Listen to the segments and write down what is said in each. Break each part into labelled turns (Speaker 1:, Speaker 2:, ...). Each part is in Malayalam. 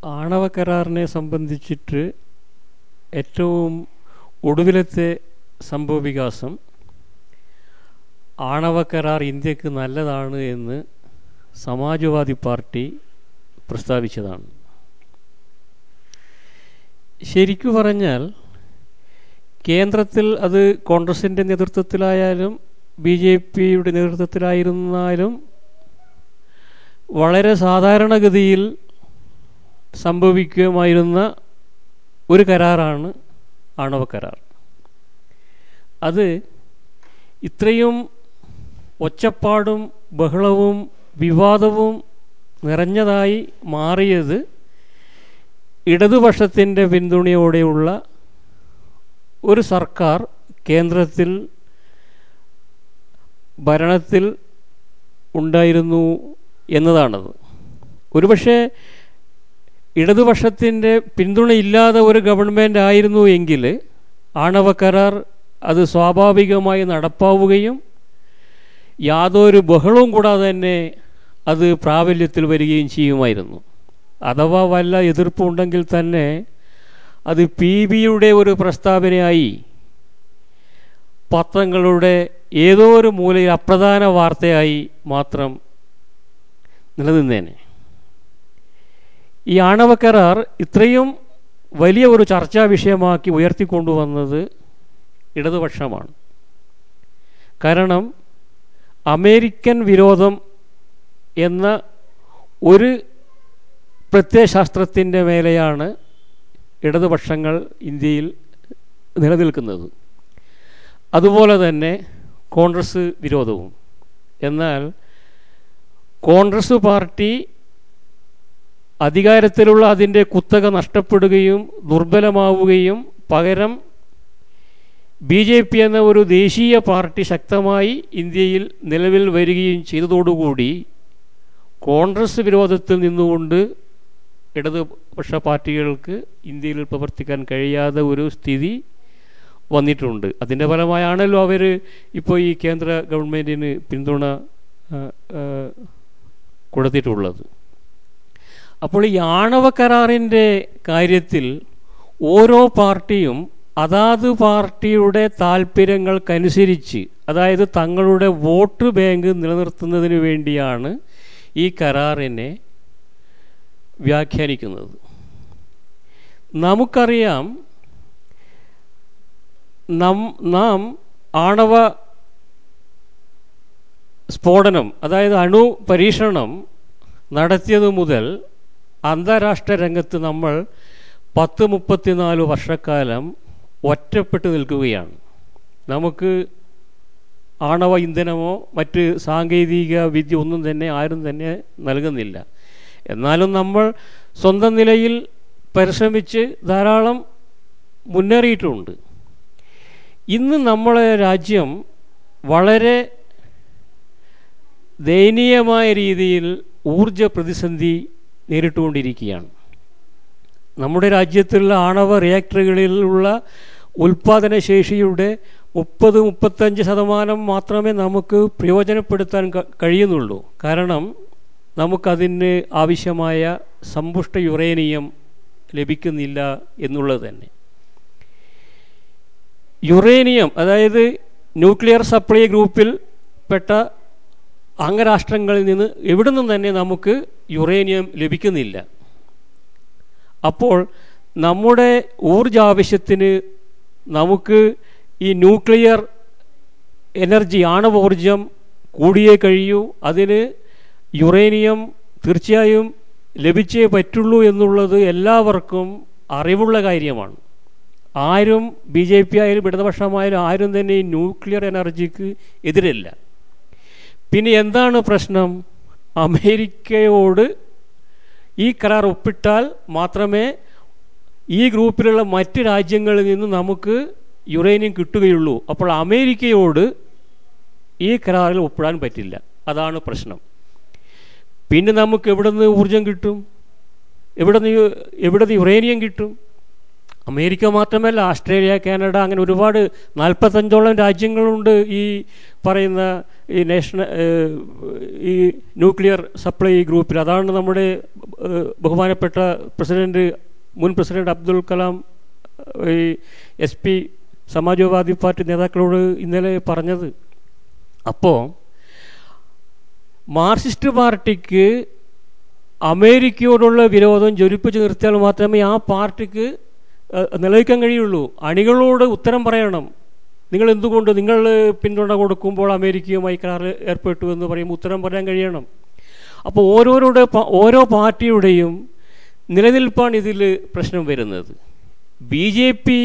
Speaker 1: ആണവ കരാറിനെ സംബന്ധിച്ചിട്ട് ഏറ്റവും ഒടുവിലത്തെ സംഭവവികാസം ആണവ കരാർ ഇന്ത്യക്ക് നല്ലതാണ് എന്ന് സമാജ്വാദി പാർട്ടി പ്രസ്താവിച്ചതാണ് ശരിക്കു പറഞ്ഞാൽ കേന്ദ്രത്തിൽ അത് കോൺഗ്രസിൻ്റെ നേതൃത്വത്തിലായാലും ബി ജെ പിയുടെ നേതൃത്വത്തിലായിരുന്നാലും വളരെ സാധാരണഗതിയിൽ സംഭവിക്കുമായിരുന്ന ഒരു കരാറാണ് ആണവ കരാർ അത് ഇത്രയും ഒച്ചപ്പാടും ബഹളവും വിവാദവും നിറഞ്ഞതായി മാറിയത് ഇടതുപക്ഷത്തിൻ്റെ പിന്തുണയോടെയുള്ള ഒരു സർക്കാർ കേന്ദ്രത്തിൽ ഭരണത്തിൽ ഉണ്ടായിരുന്നു എന്നതാണത് ഒരുപക്ഷെ ഇടതുപക്ഷത്തിൻ്റെ പിന്തുണയില്ലാതെ ഒരു ഗവൺമെൻറ് ആയിരുന്നു എങ്കിൽ ആണവ കരാർ അത് സ്വാഭാവികമായി നടപ്പാവുകയും യാതൊരു ബഹളവും കൂടാതെ തന്നെ അത് പ്രാബല്യത്തിൽ വരികയും ചെയ്യുമായിരുന്നു അഥവാ വല്ല എതിർപ്പുണ്ടെങ്കിൽ തന്നെ അത് പി ബിയുടെ ഒരു പ്രസ്താവനയായി പത്രങ്ങളുടെ ഏതോ ഒരു മൂലയിൽ അപ്രധാന വാർത്തയായി മാത്രം നിലനിന്നേനെ ഈ ആണവ കരാർ ഇത്രയും വലിയ ഒരു ചർച്ചാ വിഷയമാക്കി ഉയർത്തിക്കൊണ്ടുവന്നത് ഇടതുപക്ഷമാണ് കാരണം അമേരിക്കൻ വിരോധം എന്ന ഒരു പ്രത്യയശാസ്ത്രത്തിൻ്റെ മേലെയാണ് ഇടതുപക്ഷങ്ങൾ ഇന്ത്യയിൽ നിലനിൽക്കുന്നത് അതുപോലെ തന്നെ കോൺഗ്രസ് വിരോധവും എന്നാൽ കോൺഗ്രസ് പാർട്ടി അധികാരത്തിലുള്ള അതിൻ്റെ കുത്തക നഷ്ടപ്പെടുകയും ദുർബലമാവുകയും പകരം ബി ജെ പി എന്ന ഒരു ദേശീയ പാർട്ടി ശക്തമായി ഇന്ത്യയിൽ നിലവിൽ വരികയും ചെയ്തതോടുകൂടി കോൺഗ്രസ് വിരോധത്തിൽ നിന്നുകൊണ്ട് ഇടതുപക്ഷ പാർട്ടികൾക്ക് ഇന്ത്യയിൽ പ്രവർത്തിക്കാൻ കഴിയാത്ത ഒരു സ്ഥിതി വന്നിട്ടുണ്ട് അതിൻ്റെ ഫലമായാണല്ലോ അവർ ഇപ്പോൾ ഈ കേന്ദ്ര ഗവൺമെൻറ്റിന് പിന്തുണ കൊടുത്തിട്ടുള്ളത് അപ്പോൾ ഈ ആണവ കരാറിൻ്റെ കാര്യത്തിൽ ഓരോ പാർട്ടിയും അതാത് പാർട്ടിയുടെ താല്പര്യങ്ങൾക്കനുസരിച്ച് അതായത് തങ്ങളുടെ വോട്ട് ബാങ്ക് നിലനിർത്തുന്നതിന് വേണ്ടിയാണ് ഈ കരാറിനെ വ്യാഖ്യാനിക്കുന്നത് നമുക്കറിയാം നം നാം ആണവ സ്ഫോടനം അതായത് അണു പരീക്ഷണം നടത്തിയത് മുതൽ അന്താരാഷ്ട്ര രംഗത്ത് നമ്മൾ പത്ത് മുപ്പത്തിനാല് വർഷക്കാലം ഒറ്റപ്പെട്ട് നിൽക്കുകയാണ് നമുക്ക് ആണവ ഇന്ധനമോ മറ്റ് സാങ്കേതിക വിദ്യ ഒന്നും തന്നെ ആരും തന്നെ നൽകുന്നില്ല എന്നാലും നമ്മൾ സ്വന്തം നിലയിൽ പരിശ്രമിച്ച് ധാരാളം മുന്നേറിയിട്ടുണ്ട് ഇന്ന് നമ്മളെ രാജ്യം വളരെ ദയനീയമായ രീതിയിൽ ഊർജ പ്രതിസന്ധി നേരിട്ടുകൊണ്ടിരിക്കുകയാണ് നമ്മുടെ രാജ്യത്തുള്ള ആണവ റിയാക്ടറുകളിലുള്ള ഉൽപാദനശേഷിയുടെ മുപ്പത് മുപ്പത്തഞ്ച് ശതമാനം മാത്രമേ നമുക്ക് പ്രയോജനപ്പെടുത്താൻ കഴിയുന്നുള്ളൂ കാരണം നമുക്കതിന് ആവശ്യമായ സമ്പുഷ്ട യുറേനിയം ലഭിക്കുന്നില്ല എന്നുള്ളത് തന്നെ യുറേനിയം അതായത് ന്യൂക്ലിയർ സപ്ലൈ ഗ്രൂപ്പിൽ പെട്ട അംഗരാഷ്ട്രങ്ങളിൽ നിന്ന് എവിടെ നിന്നും തന്നെ നമുക്ക് യുറേനിയം ലഭിക്കുന്നില്ല അപ്പോൾ നമ്മുടെ ഊർജാവശ്യത്തിന് നമുക്ക് ഈ ന്യൂക്ലിയർ എനർജി ആണവോർജം കൂടിയേ കഴിയൂ അതിന് യുറേനിയം തീർച്ചയായും ലഭിച്ചേ പറ്റുള്ളൂ എന്നുള്ളത് എല്ലാവർക്കും അറിവുള്ള കാര്യമാണ് ആരും ബി ജെ പി ആയാലും ഇടതുപക്ഷമായാലും ആരും തന്നെ ഈ ന്യൂക്ലിയർ എനർജിക്ക് എതിരല്ല പിന്നെ എന്താണ് പ്രശ്നം അമേരിക്കയോട് ഈ കരാർ ഒപ്പിട്ടാൽ മാത്രമേ ഈ ഗ്രൂപ്പിലുള്ള മറ്റ് രാജ്യങ്ങളിൽ നിന്ന് നമുക്ക് യുറേനിയം കിട്ടുകയുള്ളൂ അപ്പോൾ അമേരിക്കയോട് ഈ കരാറിൽ ഒപ്പിടാൻ പറ്റില്ല അതാണ് പ്രശ്നം പിന്നെ നമുക്ക് എവിടെ നിന്ന് ഊർജം കിട്ടും എവിടെ നിന്ന് എവിടെ നിന്ന് യുറേനിയം കിട്ടും അമേരിക്ക മാത്രമല്ല ഓസ്ട്രേലിയ കാനഡ അങ്ങനെ ഒരുപാട് നാൽപ്പത്തഞ്ചോളം രാജ്യങ്ങളുണ്ട് ഈ പറയുന്ന ഈ നാഷണൽ ഈ ന്യൂക്ലിയർ സപ്ലൈ ഗ്രൂപ്പിൽ അതാണ് നമ്മുടെ ഏഹ്, ബഹുമാനപ്പെട്ട പ്രസിഡന്റ് മുൻ പ്രസിഡന്റ് അബ്ദുൽ കലാം ഏഹ്, ഈ എസ് പി സമാജ്വാദി പാർട്ടി നേതാക്കളോട് ഇന്നലെ പറഞ്ഞത് അപ്പോൾ മാർക്സിസ്റ്റ് പാർട്ടിക്ക് അമേരിക്കയോടുള്ള വിരോധം ജ്വലിപ്പിച്ച് നിർത്തിയാൽ മാത്രമേ ആ പാർട്ടിക്ക് ഏഹ്, നിലനിൽക്കാൻ കഴിയുള്ളൂ അണികളോട് ഉത്തരം പറയണം നിങ്ങൾ എന്തുകൊണ്ട് നിങ്ങൾ പിന്തുണ കൊടുക്കുമ്പോൾ അമേരിക്കയുമായി കരാർ ഏർപ്പെട്ടു എന്ന് പറയുമ്പോൾ ഉത്തരം പറയാൻ കഴിയണം അപ്പോൾ ഓരോരുടെ പ- ഓരോ പാർട്ടിയുടെയും നിലനിൽപ്പാണ് ഇതിൽ പ്രശ്നം വരുന്നത് ബി ജെ പി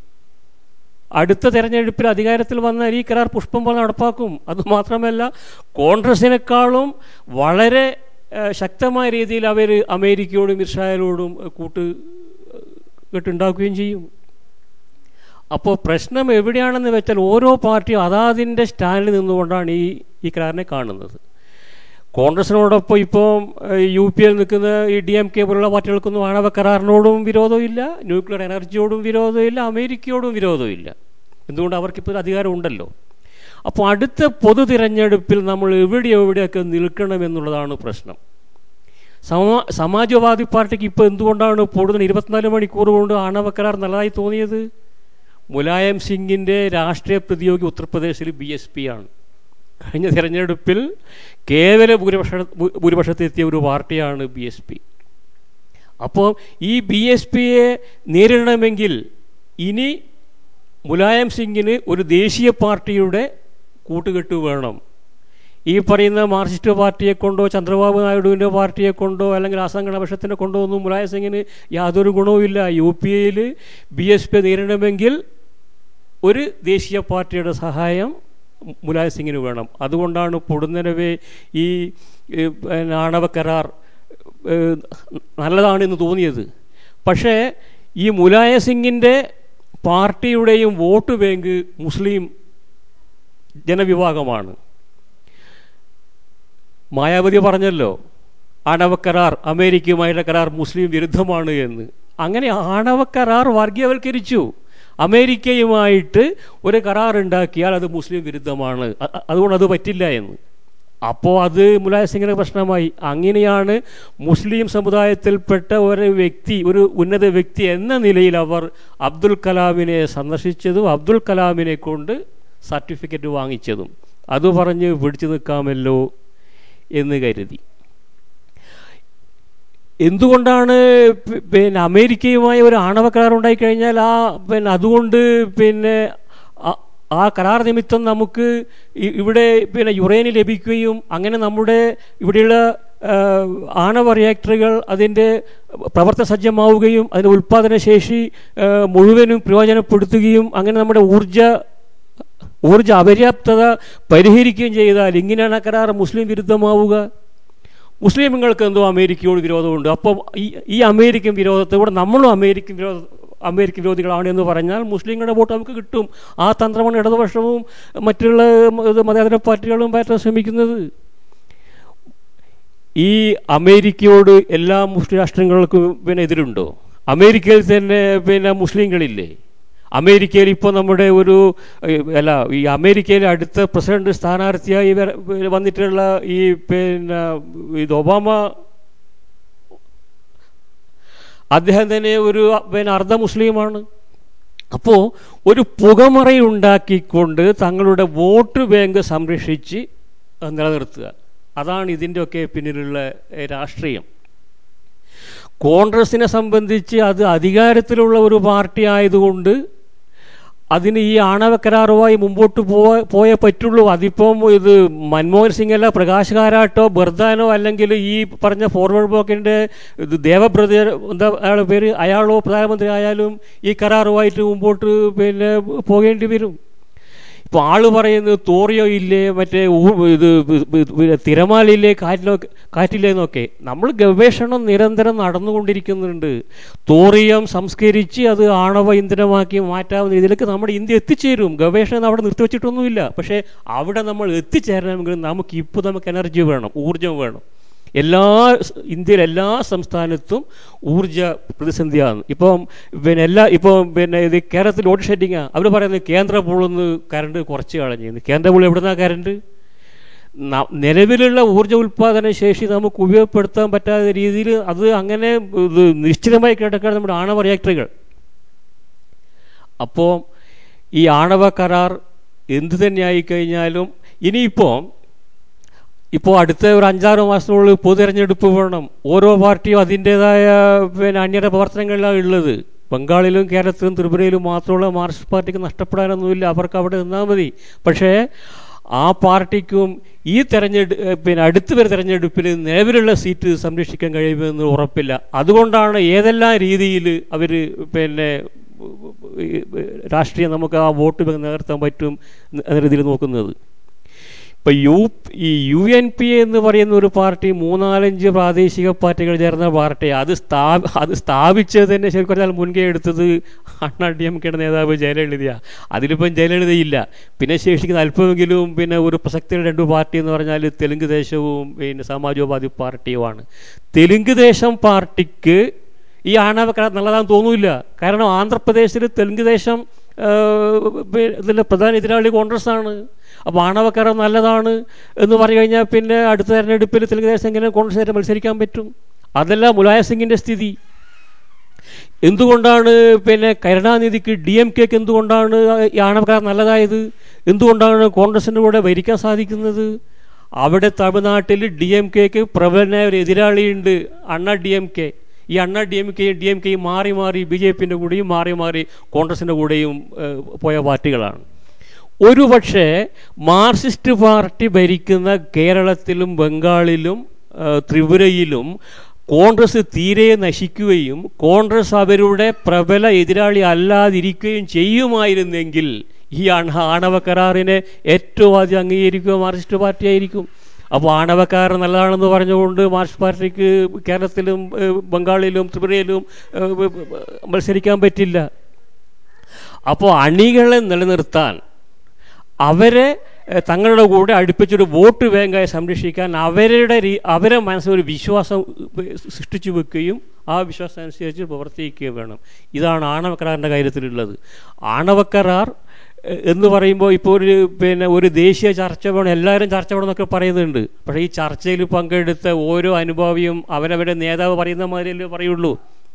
Speaker 1: അടുത്ത തെരഞ്ഞെടുപ്പിൽ അധികാരത്തിൽ വന്നാൽ ഈ കരാർ പുഷ്പം പോലെ നടപ്പാക്കും അതുമാത്രമല്ല കോൺഗ്രസിനേക്കാളും വളരെ ഏഹ്, ശക്തമായ രീതിയിൽ അവർ അമേരിക്കയോടും ഇസ്രായേലോടും ഏഹ്, കൂട്ട് ഏഹ്, കെട്ടുണ്ടാക്കുകയും ചെയ്യും അപ്പോൾ പ്രശ്നം എവിടെയാണെന്ന് വെച്ചാൽ ഓരോ പാർട്ടിയും അതാതിൻ്റെ സ്റ്റാൻഡിൽ നിന്നുകൊണ്ടാണ് ഈ ഈ കരാറിനെ കാണുന്നത് കോൺഗ്രസിനോടൊപ്പം ഇപ്പോൾ യു പി എൽ നിൽക്കുന്ന ഈ ഡി എം കെ പോലുള്ള പാർട്ടികൾക്കൊന്നും ആണവ കരാറിനോടും വിരോധമില്ല ന്യൂക്ലിയർ എനർജിയോടും വിരോധമില്ല അമേരിക്കയോടും വിരോധമില്ല എന്തുകൊണ്ട് അവർക്കിപ്പോൾ ഒരു അധികാരം ഉണ്ടല്ലോ അപ്പോൾ അടുത്ത പൊതു തിരഞ്ഞെടുപ്പിൽ നമ്മൾ എവിടെ എവിടെയൊക്കെ നിൽക്കണമെന്നുള്ളതാണ് പ്രശ്നം സമാ സമാജ്വാദി പാർട്ടിക്ക് ഇപ്പോൾ എന്തുകൊണ്ടാണ് പൊടുന്ന ഇരുപത്തിനാല് മണിക്കൂർ കൊണ്ട് ആണവ കരാർ നല്ലതായി തോന്നിയത് മുലായം സിംഗിൻ്റെ രാഷ്ട്രീയ പ്രതിയോഗി ഉത്തർപ്രദേശിൽ ബി എസ് പി ആണ് കഴിഞ്ഞ തിരഞ്ഞെടുപ്പിൽ കേവല ഭൂരിപക്ഷ ഭൂരിപക്ഷത്തെത്തിയ ഒരു പാർട്ടിയാണ് ബി എസ് പി അപ്പോൾ ഈ ബി എസ് പിയെ നേരിടണമെങ്കിൽ ഇനി മുലായം സിംഗിന് ഒരു ദേശീയ പാർട്ടിയുടെ കൂട്ടുകെട്ട് വേണം ഈ പറയുന്ന മാർക്സിസ്റ്റ് പാർട്ടിയെ കൊണ്ടോ ചന്ദ്രബാബു നായിഡുവിൻ്റെ പാർട്ടിയെ കൊണ്ടോ അല്ലെങ്കിൽ ആസാം ഗണപക്ഷത്തിനെ കൊണ്ടോ ഒന്നും മുലായം സിംഗിന് യാതൊരു ഗുണവുമില്ല യു പി എയിൽ ബി എസ് പി നേരിടണമെങ്കിൽ ഒരു ദേശീയ പാർട്ടിയുടെ സഹായം മുലായം സിംഗിന് വേണം അതുകൊണ്ടാണ് പൊടുന്നനവേ ഈ ഏഹ്, പിന്നെ ആണവ കരാർ ഏഹ്, നല്ലതാണെന്ന് തോന്നിയത് പക്ഷേ ഈ മുലായ സിംഗിൻ്റെ പാർട്ടിയുടെയും വോട്ട് ബാങ്ക് മുസ്ലിം ജനവിഭാഗമാണ് മായാവതി പറഞ്ഞല്ലോ ആണവ കരാർ അമേരിക്കയുമായുള്ള കരാർ മുസ്ലിം വിരുദ്ധമാണ് എന്ന് അങ്ങനെ ആണവ കരാർ വർഗീയവൽക്കരിച്ചു അമേരിക്കയുമായിട്ട് ഒരു കരാർ ഉണ്ടാക്കിയാൽ അത് മുസ്ലിം വിരുദ്ധമാണ് അ- അ- അതുകൊണ്ട് അത് പറ്റില്ല എന്ന് അപ്പോൾ അത് മുലായ സിംഗിന് പ്രശ്നമായി അങ്ങനെയാണ് മുസ്ലിം സമുദായത്തിൽപ്പെട്ട ഒരു വ്യക്തി ഒരു ഉന്നത വ്യക്തി എന്ന നിലയിൽ അവർ അബ്ദുൽ കലാമിനെ സന്ദർശിച്ചതും അബ്ദുൽ കലാമിനെ കൊണ്ട് സർട്ടിഫിക്കറ്റ് വാങ്ങിച്ചതും അത് പറഞ്ഞ് പിടിച്ചു നിൽക്കാമല്ലോ എന്ന് കരുതി എന്തുകൊണ്ടാണ് പി- പിന്നെ അമേരിക്കയുമായി ഒരു ആണവ കരാർ ഉണ്ടായിക്കഴിഞ്ഞാൽ ആ പിന്നെ അതുകൊണ്ട് പിന്നെ ആ- ആ കരാർ നിമിത്തം നമുക്ക് ഇ- ഇവിടെ പിന്നെ യുറേനിയം ലഭിക്കുകയും അങ്ങനെ നമ്മുടെ ഇവിടെയുള്ള ആ, ആണവ റിയാക്ടറുകൾ അതിൻ്റെ പ്രവർത്തന സജ്ജമാവുകയും അതിൻ്റെ ഉൽപ്പാദന ശേഷി ആ, മുഴുവനും പ്രയോജനപ്പെടുത്തുകയും അങ്ങനെ നമ്മുടെ ഊർജ ഊർജ അപര്യാപ്തത പരിഹരിക്കുകയും ചെയ്താൽ ഇങ്ങനെയാണ് ആ കരാർ മുസ്ലിം വിരുദ്ധമാവുക മുസ്ലിമുകൾക്ക് എന്തോ അമേരിക്കയോട് വിരോധമുണ്ട് അപ്പോൾ ഈ ഈ അമേരിക്കൻ വിരോധത്തോടെ നമ്മളും അമേരിക്കൻ വിരോധ അമേരിക്കൻ വിരോധികളാണ് എന്ന് പറഞ്ഞാൽ മുസ്ലിങ്ങളുടെ വോട്ട് നമുക്ക് കിട്ടും ആ തന്ത്രമാണ് ഇടതുപക്ഷവും മറ്റുള്ള മ- ഇത് മതേതര പാർട്ടികളും പറ്റാൻ ശ്രമിക്കുന്നത് ഈ അമേരിക്കയോട് എല്ലാ മുസ്ലിം രാഷ്ട്രങ്ങൾക്കും പിന്നെ എതിരുണ്ടോ അമേരിക്കയിൽ തന്നെ പിന്നെ മുസ്ലിങ്ങളില്ലേ അമേരിക്കയിൽ ഇപ്പോൾ നമ്മുടെ ഒരു ഏഹ്, അല്ല ഈ അമേരിക്കയിലെ അടുത്ത പ്രസിഡന്റ് സ്ഥാനാർത്ഥിയായി വര- വന്നിട്ടുള്ള ഈ പിന്നെ ഇത് ഒബാമ അദ്ദേഹം തന്നെ ഒരു പിന്നെ അർദ്ധ മുസ്ലിമാണ് അപ്പോൾ ഒരു പുകമറയുണ്ടാക്കിക്കൊണ്ട് തങ്ങളുടെ വോട്ട് ബാങ്ക് സംരക്ഷിച്ച് അത് നിലനിർത്തുക അതാണ് ഇതിൻ്റെയൊക്കെ പിന്നിലുള്ള ഏഹ്, രാഷ്ട്രീയം കോൺഗ്രസിനെ സംബന്ധിച്ച് അത് അധികാരത്തിലുള്ള ഒരു പാർട്ടി ആയതുകൊണ്ട് അതിന് ഈ ആണവ കരാറുമായി മുമ്പോട്ട് പോയ പോയേ പറ്റുള്ളൂ അതിപ്പം ഇത് മൻമോഹൻ സിംഗ് അല്ല പ്രകാശ് കാരാട്ടോ ബർദാനോ അല്ലെങ്കിൽ ഈ പറഞ്ഞ ഫോർവേഡ് ബ്ലോക്കിൻ്റെ ഇത് ദേവബ്രത എന്താ അയാളുടെ പേര് അയാളോ പ്രധാനമന്ത്രി ആയാലും ഈ കരാറുമായിട്ട് മുമ്പോട്ട് പിന്നെ പോകേണ്ടി വരും ഇപ്പോൾ ആള് പറയുന്നത് തോറിയോ ഇല്ലേ മറ്റേ ഊ- ഇത് തിരമാലയില്ലേ കാറ്റിലോ കാറ്റില്ലേ എന്നൊക്കെ നമ്മൾ ഗവേഷണം നിരന്തരം നടന്നുകൊണ്ടിരിക്കുന്നുണ്ട് തോറിയം സംസ്കരിച്ച് അത് ആണവ ഇന്ധനമാക്കി മാറ്റാവുന്ന രീതിയിലേക്ക് നമ്മുടെ ഇന്ത്യ എത്തിച്ചേരും ഗവേഷണം അവിടെ നിർത്തിവെച്ചിട്ടൊന്നുമില്ല പക്ഷേ അവിടെ നമ്മൾ എത്തിച്ചേരണമെങ്കിൽ നമുക്ക് ഇപ്പോൾ നമുക്ക് എനർജി വേണം ഊർജം വേണം എല്ലാ സ് ഇന്ത്യയിലെ എല്ലാ സംസ്ഥാനത്തും ഊർജ പ്രതിസന്ധിയാണ് ഇപ്പം പിന്നെ എല്ലാ ഇപ്പം പിന്നെ ഇത് കേരളത്തിൽ ലോഡ് ഷെഡിങ്ങാണ് അവർ പറയുന്നത് കേന്ദ്ര പൂളിന്ന് കറണ്ട് കുറച്ച് കളഞ്ഞു കേന്ദ്ര പൂൾ എവിടുന്നാ കറണ്ട് ന- നിലവിലുള്ള ഊർജ്ജ ഉൽപ്പാദന ശേഷി നമുക്ക് ഉപയോഗപ്പെടുത്താൻ പറ്റാത്ത രീതിയിൽ അത് അങ്ങനെ ഇത് നിശ്ചലമായി കിടക്കുകയാണ് നമ്മുടെ ആണവ റിയാക്ടറുകൾ അപ്പോൾ ഈ ആണവ കരാർ എന്ത് തന്നെ ആയിക്കഴിഞ്ഞാലും ഇനിയിപ്പോൾ ഇപ്പോൾ അടുത്ത ഒരു അഞ്ചാറ് മാസത്തിനുള്ളിൽ പൊതു തെരഞ്ഞെടുപ്പ് വേണം ഓരോ പാർട്ടിയും അതിൻ്റേതായ പിന്നെ അന്യത പ്രവർത്തനങ്ങളിലാണ് ഉള്ളത് ബംഗാളിലും കേരളത്തിലും ത്രിപുരയിലും മാത്രമുള്ള മാർക്സിസ്റ്റ് പാർട്ടിക്ക് നഷ്ടപ്പെടാനൊന്നുമില്ല അവർക്ക് അവിടെ നിന്നാൽ മതി പക്ഷേ ആ പാർട്ടിക്കും ഈ തെരഞ്ഞെടു ഏഹ് പിന്നെ അടുത്ത വരെ തെരഞ്ഞെടുപ്പിൽ നിലവിലുള്ള സീറ്റ് സംരക്ഷിക്കാൻ കഴിയുമെന്ന് ഉറപ്പില്ല അതുകൊണ്ടാണ് ഏതെല്ലാം രീതിയിൽ അവർ പിന്നെ ഈ രാഷ്ട്രീയം നമുക്ക് ആ വോട്ട് ബാങ്ക് നിലനിർത്താൻ പറ്റും എന്ന രീതിയിൽ നോക്കുന്നത് ഇപ്പം യു ഈ യു എൻ പി എന്ന് പറയുന്ന ഒരു പാർട്ടി മൂന്നാലഞ്ച് പ്രാദേശിക പാർട്ടികൾ ചേർന്ന പാർട്ടി അത് സ്ഥാ അത് സ്ഥാപിച്ചത് തന്നെ ശരിക്കും പറഞ്ഞാൽ മുൻകൈ എടുത്തത് അണ്ണാ ഡി എം കെയുടെ നേതാവ് ജയലളിതയാണ് അതിലിപ്പം ജയലളിതയില്ല പിന്നെ ശേഷിക്കുന്ന അല്പമെങ്കിലും പിന്നെ ഒരു പ്രസക്തിയുള്ള രണ്ട് പാർട്ടി എന്ന് പറഞ്ഞാൽ തെലുങ്ക് ദേശവും പിന്നെ സമാജ്വാദി പാർട്ടിയുമാണ് തെലുങ്ക് ദേശം പാർട്ടിക്ക് ഈ ആണവ കരാർ നല്ലതാണെന്ന് തോന്നൂല കാരണം ആന്ധ്രാപ്രദേശിൽ തെലുങ്ക് ദേശം ഇതിൻ്റെ പ്രധാന എതിരാളി കോൺഗ്രസ് ആണ് അപ്പോൾ ആണവ കരാർ നല്ലതാണ് എന്ന് പറഞ്ഞു കഴിഞ്ഞാൽ പിന്നെ അടുത്ത തെരഞ്ഞെടുപ്പിൽ തെലുങ്ക് ദേശം എങ്ങനെ കോൺഗ്രസ് മത്സരിക്കാൻ പറ്റും അതല്ല മുലായ സിംഗിൻ്റെ സ്ഥിതി എന്തുകൊണ്ടാണ് പിന്നെ കരുണാനിധിക്ക് ഡി എം കെക്ക് എന്തുകൊണ്ടാണ് ഈ ആണവക്കാർ നല്ലതായത് എന്തുകൊണ്ടാണ് കോൺഗ്രസിൻ്റെ കൂടെ ഭരിക്കാൻ സാധിക്കുന്നത് അവിടെ തമിഴ്നാട്ടിൽ ഡി എം കെക്ക് പ്രബലനായ ഒരു എതിരാളിയുണ്ട് അണ്ണ ഡി എം കെ ഈ അണ്ണ ഡി എം കെയും ഡി എം കെയും മാറി മാറി ബി ജെ പിൻ്റെ കൂടെയും മാറി മാറി കോൺഗ്രസിൻ്റെ കൂടെയും ഏഹ്, പോയ പാർട്ടികളാണ് ഒരു പക്ഷേ മാർക്സിസ്റ്റ് പാർട്ടി ഭരിക്കുന്ന കേരളത്തിലും ബംഗാളിലും ഏഹ്, ത്രിപുരയിലും കോൺഗ്രസ് തീരെ നശിക്കുകയും കോൺഗ്രസ് അവരുടെ പ്രബല എതിരാളി അല്ലാതിരിക്കുകയും ചെയ്യുമായിരുന്നെങ്കിൽ ഈ ആണ ആണവ കരാറിനെ ഏറ്റവും ആദ്യം അംഗീകരിക്കുക മാർക്സിസ്റ്റ് പാർട്ടിയായിരിക്കും അപ്പോൾ ആണവ കരാർ നല്ലതാണെന്ന് പറഞ്ഞുകൊണ്ട് മാർക്സിസ്റ്റ് പാർട്ടിക്ക് കേരളത്തിലും ഏഹ്, ബംഗാളിലും ത്രിപുരയിലും ഏഹ്, മത്സരിക്കാൻ പറ്റില്ല അപ്പോൾ അണികളെ നിലനിർത്താൻ അവരെ എഹ്, തങ്ങളുടെ കൂടെ അടുപ്പിച്ചൊരു വോട്ട് ബാങ്കായി സംരക്ഷിക്കാൻ അവരുടെ രീ- അവരെ മനസ്സിൽ ഒരു വിശ്വാസം ഏഹ്, സൃഷ്ടിച്ചു വെക്കുകയും ആ വിശ്വാസം അനുസരിച്ച് പ്രവർത്തിക്കുകയും വേണം ഇതാണ് ആണവക്കരാറിൻ്റെ കാര്യത്തിലുള്ളത് ആണവക്കരാർ എഹ്, എന്ന് പറയുമ്പോൾ ഇപ്പോൾ ഒരു പിന്നെ ഒരു ദേശീയ ചർച്ച വേണം എല്ലാവരും ചർച്ച വേണം എന്നൊക്കെ പറയുന്നുണ്ട് പക്ഷേ ഈ ചർച്ചയിൽ പങ്കെടുത്ത ഓരോ അനുഭാവിയും അവരവരുടെ നേതാവ് പറയുന്ന മാതിരിയല്ലേ പറയുള്ളൂ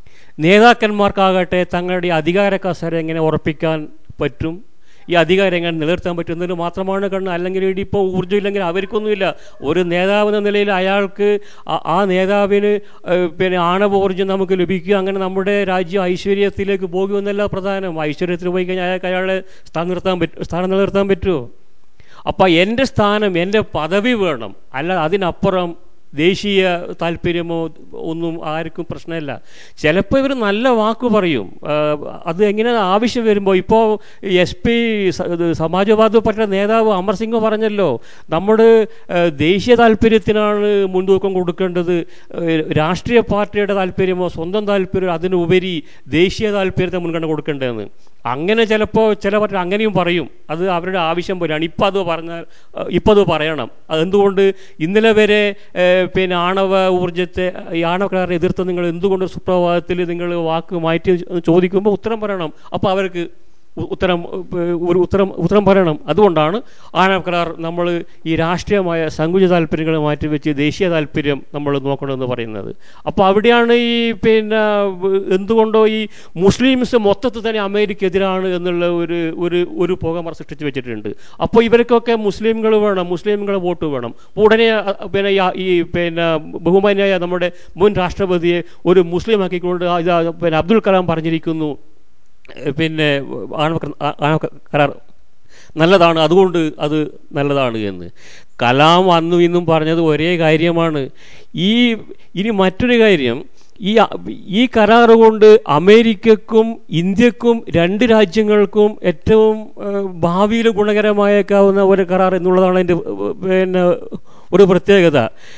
Speaker 1: നേതാക്കന്മാർക്കാകട്ടെ തങ്ങളുടെ ഈ അധികാര കസേര എങ്ങനെ ഉറപ്പിക്കാൻ പറ്റും ഈ അധികാരം എങ്ങനെ നിലനിർത്താൻ പറ്റും എന്നതിന് മാത്രമാണ് കണ്ണ് അല്ലെങ്കിൽ ഇവിടെ ഇപ്പോൾ ഊർജ്ജം ഇല്ലെങ്കിൽ അവർക്കൊന്നുമില്ല ഒരു നേതാവ് എന്ന നിലയിൽ അയാൾക്ക് ആ- ആ നേതാവിന് ഏഹ്, പിന്നെ ആണവോർജ്ജം നമുക്ക് ലഭിക്കുക അങ്ങനെ നമ്മുടെ രാജ്യം ഐശ്വര്യത്തിലേക്ക് പോകുമെന്നല്ല പ്രധാനം ഐശ്വര്യത്തിൽ പോയി കഴിഞ്ഞാൽ അയാൾക്ക് അയാളെ സ്ഥാനം നിർത്താൻ പറ്റും സ്ഥാനം നിലനിർത്താൻ പറ്റുമോ അപ്പോൾ എൻ്റെ സ്ഥാനം എൻ്റെ പദവി വേണം അല്ല അതിനപ്പുറം ദേശീയ താല്പര്യമോ ഒന്നും ആർക്കും പ്രശ്നമില്ല ചിലപ്പോൾ ഇവർ നല്ല വാക്ക് പറയും ആ, അത് എങ്ങനെ ആവശ്യം വരുമ്പോൾ ഇപ്പോൾ എസ് പി സമാജ്വാദി പാർട്ടിയുടെ നേതാവ് അമർ സിംഗ് പറഞ്ഞല്ലോ നമ്മുടെ ആ, ദേശീയ താല്പര്യത്തിനാണ് മുൻതൂക്കം കൊടുക്കേണ്ടത് ഏ, രാഷ്ട്രീയ പാർട്ടിയുടെ താല്പര്യമോ സ്വന്തം താല്പര്യമോ അതിനുപരി ദേശീയ താല്പര്യത്തെ മുൻഗണന കൊടുക്കേണ്ടതെന്ന് അങ്ങനെ ചിലപ്പോൾ ചില പാർട്ടി അങ്ങനെയും പറയും അത് അവരുടെ ആവശ്യം പോലെയാണ് ഇപ്പം അത് പറഞ്ഞാൽ ഇപ്പം അത് പറയണം അതെന്തുകൊണ്ട് ഇന്നലെ വരെ ഏഹ്, പിന്നെ ആണവ ഊർജ്ജത്തെ ഈ ആണവ കരാറിനെ എതിർത്ത് നിങ്ങൾ എന്തുകൊണ്ട് സുപ്രഭാതത്തിൽ നിങ്ങൾ വാക്ക് മാറ്റി എന്ന് ചോദിക്കുമ്പോൾ ഉത്തരം പറയണം അപ്പോൾ അവർക്ക് ഉ- ഉത്തരം ഏഹ്, ഒരു ഉത്തരം ഉത്തരം പറയണം അതുകൊണ്ടാണ് ആണവ കരാർ നമ്മൾ ഈ രാഷ്ട്രീയമായ സങ്കുചിത താല്പര്യങ്ങൾ മാറ്റിവെച്ച് ദേശീയ താല്പര്യം നമ്മൾ നോക്കണമെന്ന് പറയുന്നത് അപ്പോൾ അവിടെയാണ് ഈ പിന്നെ വ്- എന്തുകൊണ്ടോ ഈ മുസ്ലിംസ് മൊത്തത്തിൽ തന്നെ അമേരിക്കെതിരാണ് എന്നുള്ള ഒരു ഒരു ഒരു പുകമറ സൃഷ്ടിച്ച് വെച്ചിട്ടുണ്ട് അപ്പോൾ ഇവർക്കൊക്കെ മുസ്ലിംകൾ വേണം മുസ്ലിംകളെ വോട്ട് വേണം അപ്പോൾ ഉടനെ അ, പിന്നെ ഈ- ഈ പിന്നെ ബഹുമാന്യായ നമ്മുടെ മുൻ രാഷ്ട്രപതിയെ ഒരു മുസ്ലിം ആക്കിക്കൊണ്ട് ആ ഇതാ പിന്നെ അബ്ദുൽ കലാം പറഞ്ഞിരിക്കുന്നു ഏഹ് പിന്നെ ആണവ കര- ആ- ആണവ കരാർ നല്ലതാണ് അതുകൊണ്ട് അത് നല്ലതാണ് എന്ന് കലാം അന്നും ഇന്നും പറഞ്ഞത് ഒരേ കാര്യമാണ് ഈ ഇനി മറ്റൊരു കാര്യം ഈ അ- ഈ കരാർ കൊണ്ട് അമേരിക്കക്കും ഇന്ത്യക്കും രണ്ട് രാജ്യങ്ങൾക്കും ഏറ്റവും ഏഹ്, ഭാവിയിൽ ഗുണകരമായേക്കാവുന്ന ഒരു കരാർ എന്നുള്ളതാണ് അതിൻ്റെ ഏഹ്, പിന്നെ ഒരു പ്രത്യേകത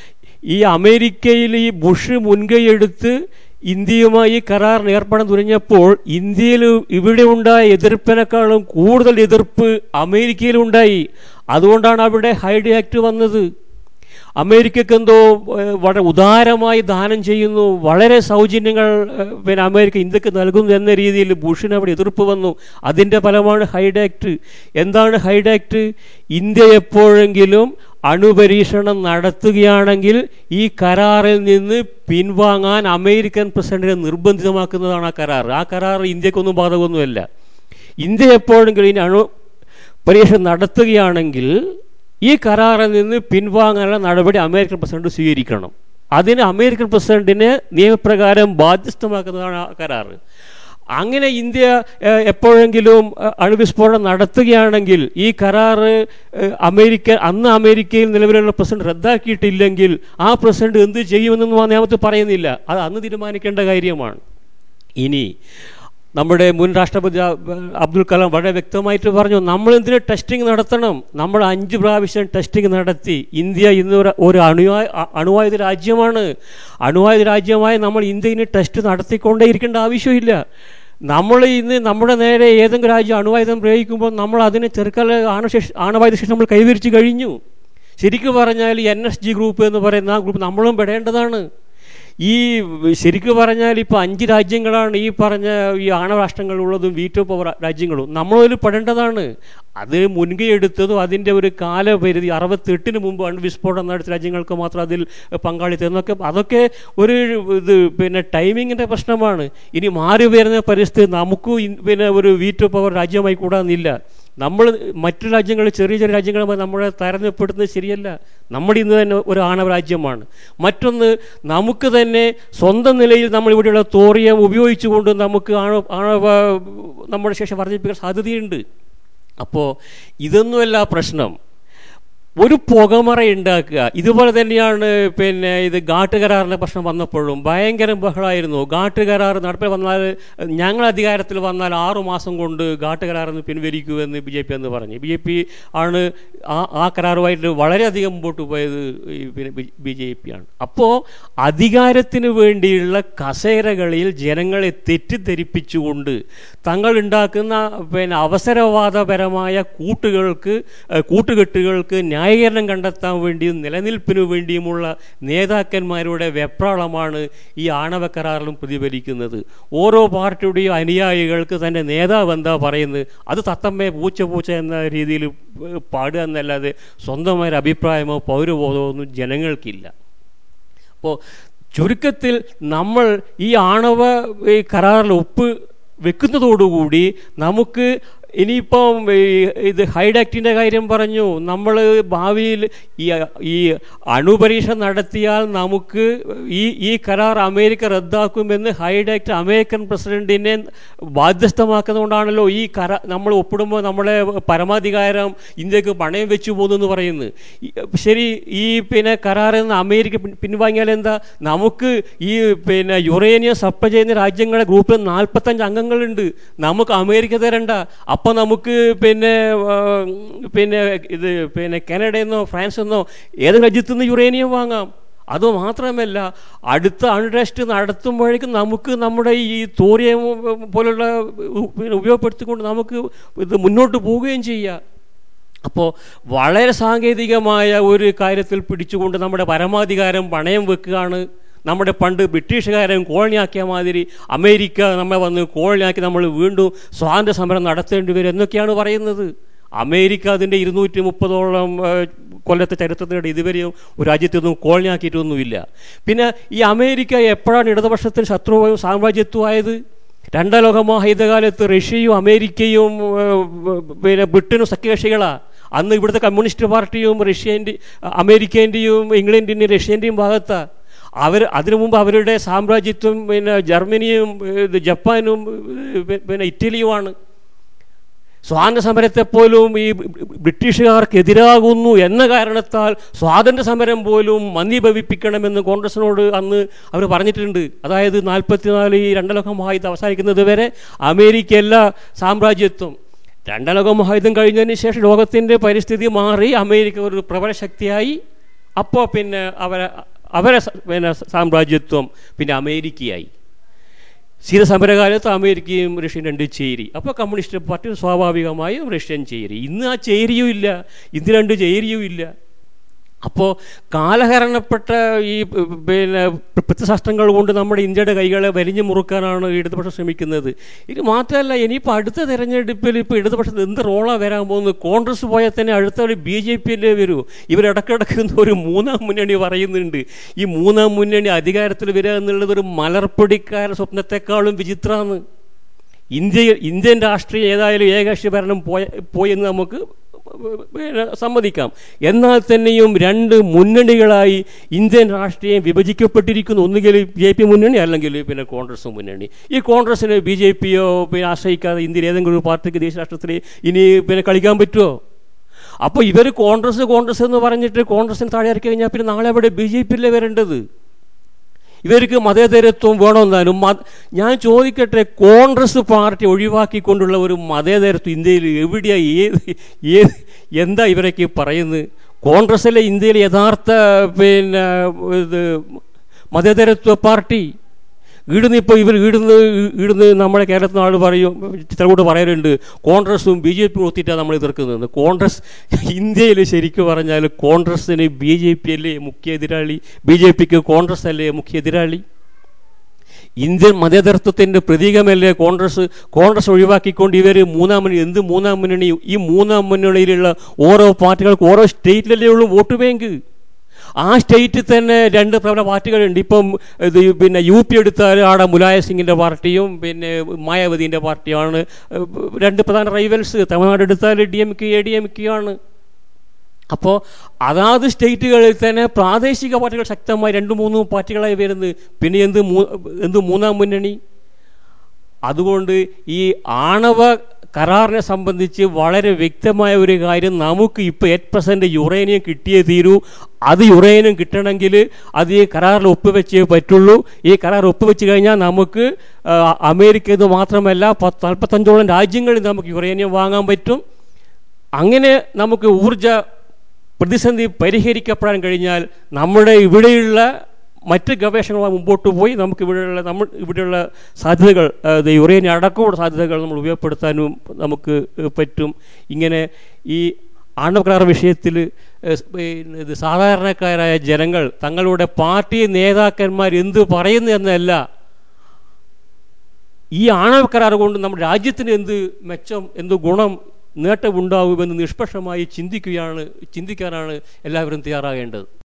Speaker 1: ഈ അമേരിക്കയിൽ ഈ ബുഷ് മുൻകൈയെടുത്ത് ഇന്ത്യയുമായി കരാറിന് ഏർപ്പെടാൻ തുനിഞ്ഞപ്പോൾ ഇന്ത്യയിൽ ഇവിടെ ഉണ്ടായ എതിർപ്പിനേക്കാളും കൂടുതൽ എതിർപ്പ് അമേരിക്കയിലുണ്ടായി അതുകൊണ്ടാണ് അവിടെ ഹൈഡ് ആക്ട് വന്നത് അമേരിക്കക്ക് എന്തോ ഏഹ്, വളരെ ഉദാരമായി ദാനം ചെയ്യുന്നു വളരെ സൗജന്യങ്ങൾ ഏഹ്, പിന്നെ അമേരിക്ക ഇന്ത്യക്ക് നൽകുന്നു എന്ന രീതിയിൽ ബുഷിന് അവിടെ എതിർപ്പ് വന്നു അതിൻ്റെ ഫലമാണ് ഹൈഡാക്ട് എന്താണ് ഹൈഡാക്ട് ഇന്ത്യ എപ്പോഴെങ്കിലും അണുപരീക്ഷണം നടത്തുകയാണെങ്കിൽ ഈ കരാറിൽ നിന്ന് പിൻവാങ്ങാൻ അമേരിക്കൻ പ്രസിഡന്റിനെ നിർബന്ധിതമാക്കുന്നതാണ് ആ കരാർ ആ കരാർ ഇന്ത്യക്കൊന്നും ബാധകമൊന്നുമല്ല ഇന്ത്യ എപ്പോഴെങ്കിലും ഇനി അണു പരീക്ഷ നടത്തുകയാണെങ്കിൽ ഈ കരാറിൽ നിന്ന് പിൻവാങ്ങാനുള്ള നടപടി അമേരിക്കൻ പ്രസിഡന്റ് സ്വീകരിക്കണം അതിന് അമേരിക്കൻ പ്രസിഡന്റിനെ നിയമപ്രകാരം ബാധ്യസ്ഥമാക്കുന്നതാണ് ആ കരാറ് അങ്ങനെ ഇന്ത്യ ഏഹ്, എപ്പോഴെങ്കിലും ഏഹ്, അണുവിസ്ഫോടനം നടത്തുകയാണെങ്കിൽ ഈ കരാറ് ഏഹ്, അമേരിക്ക അന്ന് അമേരിക്കയിൽ നിലവിലുള്ള പ്രസിഡന്റ് റദ്ദാക്കിയിട്ടില്ലെങ്കിൽ ആ പ്രസിഡന്റ് എന്ത് ചെയ്യുമെന്നൊന്നും ആ നിയമത്തിൽ പറയുന്നില്ല അത് അന്ന് തീരുമാനിക്കേണ്ട കാര്യമാണ് ഇനി നമ്മുടെ മുൻ രാഷ്ട്രപതി അ- അബ്ദുൽ കലാം വളരെ വ്യക്തമായിട്ട് പറഞ്ഞു നമ്മൾ എന്തിനു ടെസ്റ്റിംഗ് നടത്തണം നമ്മൾ അഞ്ച് പ്രാവശ്യം ടെസ്റ്റിംഗ് നടത്തി ഇന്ത്യ ഇന്ന് ഒരു- ഒരു അണുവാ അ- അണുവായുധ രാജ്യമാണ് അണുവായുധ രാജ്യമായി നമ്മൾ ഇന്ത്യയിൽ ടെസ്റ്റ് നടത്തിക്കൊണ്ടേ ഇരിക്കേണ്ട ആവശ്യമില്ല നമ്മൾ ഇന്ന് നമ്മുടെ നേരെ ഏതെങ്കിലും രാജ്യം അണുവായുധം പ്രയോഗിക്കുമ്പോൾ നമ്മൾ അതിനെ ചെറുക്കാല ആണശേഷി ആണവായുധ ശേഷി നമ്മൾ കൈവരിച്ച് കഴിഞ്ഞു ശരിക്കും പറഞ്ഞാൽ എൻ എസ് ജി ഗ്രൂപ്പ് എന്ന് പറയുന്ന ആ ഗ്രൂപ്പ് നമ്മളും പെടേണ്ടതാണ് ഈ ശരിക്കു പറഞ്ഞാൽ ഇപ്പോൾ അഞ്ച് രാജ്യങ്ങളാണ് ഈ പറഞ്ഞ ഈ ആണവരാഷ്ട്രങ്ങളുള്ളതും വീറ്റോ പവർ രാജ്യങ്ങളും നമ്മളതിൽ പെടേണ്ടതാണ് അത് മുൻകൈ എടുത്തതും അതിൻ്റെ ഒരു കാലപരിധി അറുപത്തെട്ടിന് മുമ്പ് അണുവിസ്ഫോടനം നടത്തിയ രാജ്യങ്ങൾക്ക് മാത്രം അതിൽ പങ്കാളിത്തം എന്നൊക്കെ അതൊക്കെ ഒരു ഇത് പിന്നെ ടൈമിങ്ങിൻ്റെ പ്രശ്നമാണ് ഇനി മാറി വരുന്ന പരിസ്ഥിതി നമുക്കും ഇൻ- പിന്നെ ഒരു വീറ്റോ പവർ രാജ്യമായി കൂടാന്നില്ല നമ്മൾ മറ്റു രാജ്യങ്ങൾ ചെറിയ ചെറിയ രാജ്യങ്ങളുമായി നമ്മളെ താരതമ്യപ്പെടുന്നത് ശരിയല്ല നമ്മൾ ഇന്ന് തന്നെ ഒരു ആണവ രാജ്യമാണ് മറ്റൊന്ന് നമുക്ക് തന്നെ സ്വന്തം നിലയിൽ നമ്മൾ ഇവിടെയുള്ള തോറിയം ഉപയോഗിച്ചുകൊണ്ട് നമുക്ക് ആണവ ആണവ നമ്മുടെ ശേഷം വർദ്ധിപ്പിക്കാൻ സാധ്യതയുണ്ട് അപ്പോൾ ഇതൊന്നുമല്ല പ്രശ്നം ഒരു പുകമറ ഉണ്ടാക്കുക ഇതുപോലെ തന്നെയാണ് പിന്നെ ഇത് ഘാട്ട് കരാറിൻ്റെ പ്രശ്നം വന്നപ്പോഴും ഭയങ്കര ബഹളമായിരുന്നു ഘാട്ട് കരാർ നടപ്പിൽ വന്നാൽ ഞങ്ങൾ അധികാരത്തിൽ വന്നാൽ ആറു മാസം കൊണ്ട് ഘാട്ട് കരാറിൽ നിന്ന് പിൻവലിക്കുമെന്ന് ബി ജെ പി എന്ന് പറഞ്ഞു ബി ജെ പി ആണ് ആ ആ കരാറുമായിട്ട് വളരെയധികം മുമ്പോട്ട് പോയത് ഈ പിന്നെ ബി ജെ പി ആണ് അപ്പോൾ അധികാരത്തിന് വേണ്ടിയുള്ള കസേരകളിൽ ജനങ്ങളെ തെറ്റിദ്ധരിപ്പിച്ചുകൊണ്ട് തങ്ങൾ ഉണ്ടാക്കുന്ന പിന്നെ അവസരവാദപരമായ കൂട്ടുകൾക്ക് ഏഹ്, കൂട്ടുകെട്ടുകൾക്ക് ന്യായീകരണം കണ്ടെത്താൻ വേണ്ടിയും നിലനിൽപ്പിനു വേണ്ടിയുമുള്ള നേതാക്കന്മാരുടെ വെപ്രാളമാണ് ഈ ആണവ കരാറിലും പ്രതിഫലിക്കുന്നത് ഓരോ പാർട്ടിയുടെയും അനുയായികൾക്ക് തൻ്റെ നേതാവ് എന്താ പറയുന്നത് അത് തത്തമ്മേ പൂച്ച പൂച്ച എന്ന രീതിയിൽ ഏഹ്, പാടുക എന്നല്ലാതെ സ്വന്തമായ ഒരു അഭിപ്രായമോ പൗരബോധമോ ഒന്നും ജനങ്ങൾക്കില്ല അപ്പോൾ ചുരുക്കത്തിൽ നമ്മൾ ഈ ആണവ ഈ കരാറിൽ ഒപ്പ് വെക്കുന്നതോടുകൂടി നമുക്ക് ഇനിയിപ്പം ഈ ഇത് ഹൈഡാക്റ്റിൻ്റെ കാര്യം പറഞ്ഞു നമ്മൾ ഭാവിയിൽ ഈ ഈ അണുപരീക്ഷ നടത്തിയാൽ നമുക്ക് ഈ ഈ കരാർ അമേരിക്ക റദ്ദാക്കുമെന്ന് ഹൈഡാക്റ്റ് അമേരിക്കൻ പ്രസിഡന്റിനെ ബാധ്യസ്ഥമാക്കുന്നതുകൊണ്ടാണല്ലോ ഈ കര നമ്മൾ ഒപ്പിടുമ്പോൾ നമ്മളെ പരമാധികാരം ഇന്ത്യക്ക് പണയം വെച്ചു പോകുന്നു എന്ന് പറയുന്നത് ഈ- ശരി ഈ പിന്നെ കരാറിൽ നിന്ന് അമേരിക്ക പിൻ- പിൻവാങ്ങിയാൽ എന്താ നമുക്ക് ഈ പിന്നെ യുറേനിയം സപ്ലൈ ചെയ്യുന്ന രാജ്യങ്ങളുടെ ഗ്രൂപ്പിൽ നാൽപ്പത്തഞ്ച് അംഗങ്ങളുണ്ട് നമുക്ക് അമേരിക്ക തരണ്ട അപ്പം നമുക്ക് പിന്നെ ആ, പിന്നെ ഇത് പിന്നെ കാനഡയിൽ നിന്നോ ഫ്രാൻസിൽ നിന്നോ ഏത് രാജ്യത്തു നിന്ന് യുറേനിയം വാങ്ങാം അതുമാത്രമല്ല അടുത്ത അൺറെസ്റ്റ് നടത്തുമ്പോഴേക്കും നമുക്ക് നമ്മുടെ ഈ തോറിയം പോലുള്ള ഉ- പിന്നെ ഉപയോഗപ്പെടുത്തിക്കൊണ്ട് നമുക്ക് ഇത് മുന്നോട്ട് പോവുകയും ചെയ്യാം അപ്പോൾ വളരെ സാങ്കേതികമായ ഒരു കാര്യത്തിൽ പിടിച്ചുകൊണ്ട് നമ്മുടെ പരമാധികാരം പണയം വെക്കുകയാണ് നമ്മുടെ പണ്ട് ബ്രിട്ടീഷുകാരൻ കോളനിയാക്കിയ മാതിരി അമേരിക്ക നമ്മെ വന്ന് കോളനിയാക്കി നമ്മൾ വീണ്ടും സ്വാതന്ത്ര്യ സമരം നടത്തേണ്ടി വരും എന്നൊക്കെയാണ് പറയുന്നത് അമേരിക്ക അതിൻ്റെ ഇരുന്നൂറ്റി മുപ്പതോളം ഏഹ്, കൊല്ലത്തെ ചരിത്രത്തിനിടെ ഇതുവരെയും ഒരു രാജ്യത്തൊന്നും കോളനിയാക്കിയിട്ടൊന്നുമില്ല പിന്നെ ഈ അമേരിക്ക എപ്പോഴാണ് ഇടതുപക്ഷത്തിൽ ശത്രുവായും സാമ്രാജ്യത്വമായത് രണ്ടാം ലോക മഹായുദ്ധകാലത്ത് റഷ്യയും അമേരിക്കയും ഏഹ്, പിന്നെ ബ്രിട്ടനും സഖ്യകക്ഷികളാണ് അന്ന് ഇവിടുത്തെ കമ്മ്യൂണിസ്റ്റ് പാർട്ടിയും റഷ്യൻ്റെ അമേരിക്കേൻ്റെയും ഇംഗ്ലണ്ടിൻ്റെയും റഷ്യൻ്റെയും ഭാഗത്താണ് അവർ അതിനു മുമ്പ് അവരുടെ സാമ്രാജ്യത്വം പിന്നെ ജർമ്മനിയും ഇത് ജപ്പാനും ഏഹ്, പിന്നെ ഇറ്റലിയുമാണ് സ്വാതന്ത്ര്യ സമരത്തെപ്പോലും ഈ ബ്രിട്ടീഷുകാർക്കെതിരാകുന്നു എന്ന കാരണത്താൽ സ്വാതന്ത്ര്യ സമരം പോലും മന്ദീഭവിപ്പിക്കണമെന്ന് കോൺഗ്രസിനോട് അന്ന് അവർ പറഞ്ഞിട്ടുണ്ട് അതായത് നാൽപ്പത്തിനാല് ഈ രണ്ടാം ലോക മഹായുദ്ധം അവസാനിക്കുന്നത് വരെ അമേരിക്കയല്ല സാമ്രാജ്യത്വം രണ്ടാം ലോക മഹായുദ്ധം കഴിഞ്ഞതിന് ശേഷം ലോകത്തിൻ്റെ പരിസ്ഥിതി മാറി അമേരിക്ക ഒരു പ്രബല ശക്തിയായി അപ്പോൾ പിന്നെ അവരെ അവരെ സ- പിന്നെ സാമ്രാജ്യത്വം പിന്നെ അമേരിക്കയായി ശീതസമരകാലത്ത് അമേരിക്കയും റഷ്യയും രണ്ട് ചേരി അപ്പോൾ കമ്മ്യൂണിസ്റ്റ് പാർട്ടി സ്വാഭാവികമായും റഷ്യൻ ചേരി ഇന്ന് ആ ചേരിയും ഇല്ല ഇന്ന് രണ്ട് ചേരിയും ഇല്ല അപ്പോൾ കാലഹരണപ്പെട്ട ഈ പിന്നെ പ്രത്യശാസ്ത്രങ്ങൾ കൊണ്ട് നമ്മുടെ ഇന്ത്യയുടെ കൈകളെ വലിഞ്ഞു മുറുക്കാനാണ് ഇടതുപക്ഷം ശ്രമിക്കുന്നത് ഇത് മാത്രമല്ല ഇനിയിപ്പോൾ അടുത്ത തെരഞ്ഞെടുപ്പിൽ ഇപ്പോൾ ഇടതുപക്ഷത്ത് എന്ത് റോളാണ് വരാൻ പോകുന്നത് കോൺഗ്രസ് പോയാൽ തന്നെ അടുത്ത ഒരു ബി ജെ പിയിലേ വരൂ ഇവരിടക്കിടക്ക് ഒരു മൂന്നാം മുന്നണി പറയുന്നുണ്ട് ഈ മൂന്നാം മുന്നണി അധികാരത്തിൽ വരിക എന്നുള്ളത് ഒരു മലർപ്പൊടിക്കാര സ്വപ്നത്തെക്കാളും വിചിത്രമാണ് ഇന്ത്യ ഇന്ത്യൻ രാഷ്ട്രീയം ഏതായാലും ഏകകക്ഷി ഭരണം പോയ പോയെന്ന് നമുക്ക് പിന്നെ സമ്മതിക്കാം എന്നാൽ തന്നെയും രണ്ട് മുന്നണികളായി ഇന്ത്യൻ രാഷ്ട്രീയം വിഭജിക്കപ്പെട്ടിരിക്കുന്നു ഒന്നുകിൽ ബി ജെ പി മുന്നണി അല്ലെങ്കിൽ പിന്നെ കോൺഗ്രസ് മുന്നണി ഈ കോൺഗ്രസ്സിന് ബി ജെ പിയോ പിന്നെ ആശ്രയിക്കാതെ ഇന്ത്യയിൽ ഏതെങ്കിലും ഒരു പാർട്ടിക്ക് ദേശീയ രാഷ്ട്രത്തിൽ ഇനി പിന്നെ കളിക്കാൻ പറ്റുമോ അപ്പോൾ ഇവർ കോൺഗ്രസ് കോൺഗ്രസ് എന്ന് പറഞ്ഞിട്ട് കോൺഗ്രസിന് താഴെ ഇറക്കി കഴിഞ്ഞാൽ പിന്നെ നാളെ അവിടെ ബി ജെ പിയിലെ വരേണ്ടത് ഇവർക്ക് മതേതരത്വം വേണമെന്നാലും മത ഞാൻ ചോദിക്കട്ടെ കോൺഗ്രസ് പാർട്ടി ഒഴിവാക്കിക്കൊണ്ടുള്ള ഒരു മതേതരത്വം ഇന്ത്യയിൽ എവിടെയാ ഏത് ഏത് എന്താ ഇവരൊക്കെ പറയുന്നത് കോൺഗ്രസ്സിലെ ഇന്ത്യയിലെ യഥാർത്ഥ പിന്നെ ഇത് മതേതരത്വ പാർട്ടി ഈടുന്ന് ഇപ്പോൾ ഇവർ ഈടുന്ന് ഈടുന്ന് നമ്മുടെ കേരളത്തിൽ ആൾ പറയും ചിത്രകൂട്ട് പറയലുണ്ട് കോൺഗ്രസും ബി ജെ പിയും ഒത്തിട്ടാണ് നമ്മൾ എതിർക്കുന്നത് കോൺഗ്രസ് ഇന്ത്യയിൽ ശരിക്കും പറഞ്ഞാൽ കോൺഗ്രസ്സിന് ബി ജെ പി അല്ലേ മുഖ്യ എതിരാളി ബി ജെ പിക്ക് കോൺഗ്രസ് അല്ലേ മുഖ്യ എതിരാളി ഇന്ത്യൻ മതേതരത്വത്തിൻ്റെ പ്രതീകമല്ലേ കോൺഗ്രസ് കോൺഗ്രസ് ഒഴിവാക്കിക്കൊണ്ട് ഇവർ മൂന്നാം മുന്നണി എന്ത് മൂന്നാം മുന്നണി ഈ മൂന്നാം മുന്നണിയിലുള്ള ഓരോ പാർട്ടികൾക്ക് ഓരോ സ്റ്റേറ്റിലല്ലേ ഉള്ളൂ വോട്ട് ബാങ്ക് ആ സ്റ്റേറ്റിൽ തന്നെ രണ്ട് പ്രബല പാർട്ടികളുണ്ട് ഇപ്പം ഇത് പിന്നെ യു പി എടുത്താൽ ആടെ മുലായ സിംഗിൻ്റെ പാർട്ടിയും പിന്നെ മായാവതിൻ്റെ പാർട്ടിയാണ് രണ്ട് പ്രധാന റൈവൽസ് തമിഴ്നാട് എടുത്താൽ D M K A D M K ആണ് അപ്പോൾ അതാത് സ്റ്റേറ്റുകളിൽ തന്നെ പ്രാദേശിക പാർട്ടികൾ ശക്തമായി രണ്ട് മൂന്ന് പാർട്ടികളായി വരുന്നത് പിന്നെ എന്ത് എന്ത് മൂന്നാം മുന്നണി അതുകൊണ്ട് ഈ ആണവ കരാറിനെ സംബന്ധിച്ച് വളരെ വ്യക്തമായ ഒരു കാര്യം നമുക്ക് ഇപ്പോൾ എറ്റ് പ്രസൻറ്റ് യുറേനിയം കിട്ടിയേ തീരൂ അത് യുറേനിയം കിട്ടണമെങ്കിൽ അത് ഈ കരാറിൽ ഒപ്പുവെച്ചേ പറ്റുള്ളൂ ഈ കരാർ ഒപ്പുവെച്ച് കഴിഞ്ഞാൽ നമുക്ക് അമേരിക്ക ഇത് മാത്രമല്ല പത്ത് നാൽപ്പത്തഞ്ചോളം രാജ്യങ്ങളിൽ നമുക്ക് യുറേനിയം വാങ്ങാൻ പറ്റും അങ്ങനെ നമുക്ക് ഊർജ പ്രതിസന്ധി പരിഹരിക്കപ്പെടാൻ കഴിഞ്ഞാൽ നമ്മുടെ ഇവിടെയുള്ള മറ്റ് ഗവേഷണങ്ങളുമായി മുമ്പോട്ട് പോയി നമുക്ക് ഇവിടെയുള്ള നമ്മൾ ഇവിടെയുള്ള സാധ്യതകൾ യുറേനിയം അടക്കമുള്ള സാധ്യതകൾ നമ്മൾ ഉപയോഗപ്പെടുത്താനും നമുക്ക് പറ്റും ഇങ്ങനെ ഈ ആണവകരാർ വിഷയത്തിൽ ഇത് സാധാരണക്കാരായ ജനങ്ങൾ തങ്ങളുടെ പാർട്ടി നേതാക്കന്മാർ എന്ത് പറയുന്നു എന്നല്ല ഈ ആണവ കരാർ കൊണ്ട് നമ്മുടെ രാജ്യത്തിന് എന്ത് മെച്ചം എന്ത് ഗുണം നേട്ടമുണ്ടാകുമെന്ന് നിഷ്പക്ഷമായി ചിന്തിക്കുകയാണ് ചിന്തിക്കാനാണ് എല്ലാവരും തയ്യാറാകേണ്ടത്